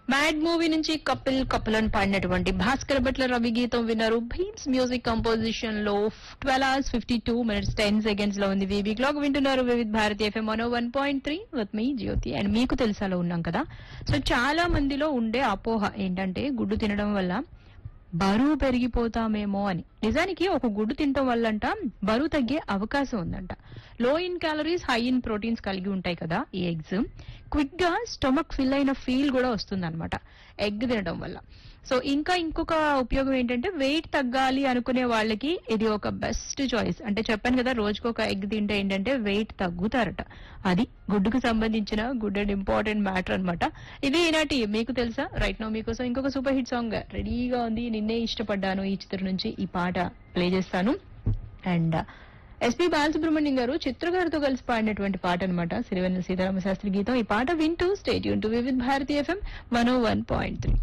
mad movie నుంచి కపిల్ కపిల్ అని పాడినటువంటి భాస్కర్ భట్ల రవి గీతం విన్నారు భీమ్స్ మ్యూజిక్ కంపోజిషన్ లో twelve hours fifty two minutes ten seconds లో ఉంది వీవీ క్లాక్ వింటున్నారు వివిధ్ భారతి ఎఫ్ఎం మనో one point three with me Jyothi and మీకు తెలుసాలో ఉన్నాం కదా సో చాలా మందిలో ఉండే అపోహ ఏంటంటే గుడ్డు తినడం వల్ల బరువు పెరిగిపోతామేమో అని నిజానికి ఒక గుడ్డు తినటం వల్లంట బరువు తగ్గే అవకాశం ఉందంట low in calories high in proteins కలిగి ఉంటాయి కదా ఈ ఎగ్స్ క్విక్ గా స్టొమక్ ఫిల్ అయిన ఫీల్ కూడా వస్తుంది ఎగ్ తినడం వల్ల సో ఇంకా ఇంకొక ఉపయోగం ఏంటంటే వెయిట్ తగ్గాలి అనుకునే వాళ్ళకి ఇది ఒక బెస్ట్ చాయిస్ అంటే చెప్పాను కదా రోజుకు ఒక ఎగ్ తింటే ఏంటంటే వెయిట్ తగ్గుతారట అది గుడ్డుకు సంబంధించిన గుడ్ అండ్ ఇంపార్టెంట్ మ్యాటర్ అన్నమాట ఇది ఈనాటి మీకు తెలుసా రైట్ నో మీకోసం ఇంకొక సూపర్ హిట్ సాంగ్ రెడీగా ఉంది నిన్నే ఇష్టపడ్డాను ఈ చిత్రం నుంచి ఈ పాట ప్లే చేస్తాను అండ్ ఎస్పి బాలసుబ్రహ్మణ్యం గారు చిత్ర గారితో కలిసి పాడినటువంటి పాట అనమాట సిరివెన్నెల సీతారామ శాస్త్రి గీతం ఈ పాట వింటూ స్టేట్ యూన్ to Vividh Bharati FM one one point three